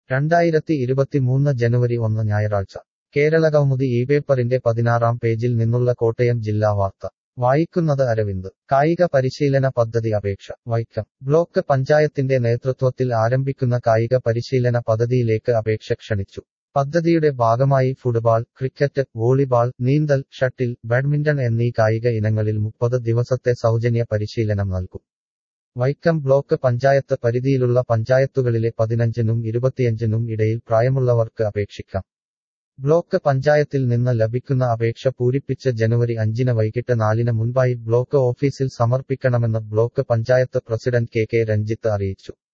രണ്ടായിരത്തി ഇരുപത്തിമൂന്ന് ജനുവരി ഒന്ന് ഞായറാഴ്ച കേരള കൗമുദി ഈ പേപ്പറിന്റെ പതിനാറാം പേജിൽ നിന്നുള്ള കോട്ടയം ജില്ലാ വാർത്ത വായിക്കുന്നത് അരവിന്ദ് കായിക പരിശീലന പദ്ധതി അപേക്ഷ വൈക്കം ബ്ലോക്ക് പഞ്ചായത്തിന്റെ നേതൃത്വത്തിൽ ആരംഭിക്കുന്ന കായിക പരിശീലന പദ്ധതിയിലേക്ക് അപേക്ഷ ക്ഷണിച്ചു പദ്ധതിയുടെ ഭാഗമായി ഫുട്ബാൾ ക്രിക്കറ്റ് വോളിബാൾ നീന്തൽ ഷട്ടിൽ ബാഡ്മിന്റൺ എന്നീ കായിക ഇനങ്ങളിൽ മുപ്പത് ദിവസത്തെ സൗജന്യ പരിശീലനം നൽകും വൈക്കം ബ്ലോക്ക് പഞ്ചായത്ത് പരിധിയിലുള്ള പഞ്ചായത്തുകളിലെ പതിനഞ്ചിനും ഇരുപത്തിയഞ്ചിനും ഇടയിൽ പ്രായമുള്ളവർക്ക് അപേക്ഷിക്കാം ബ്ലോക്ക് പഞ്ചായത്തിൽ നിന്ന് ലഭിക്കുന്ന അപേക്ഷ പൂരിപ്പിച്ച് ജനുവരി അഞ്ചിന് വൈകിട്ട് നാലിന് മുൻപായി ബ്ലോക്ക് ഓഫീസിൽ സമർപ്പിക്കണമെന്ന് block panchayat president K K Ranjith അറിയിച്ചു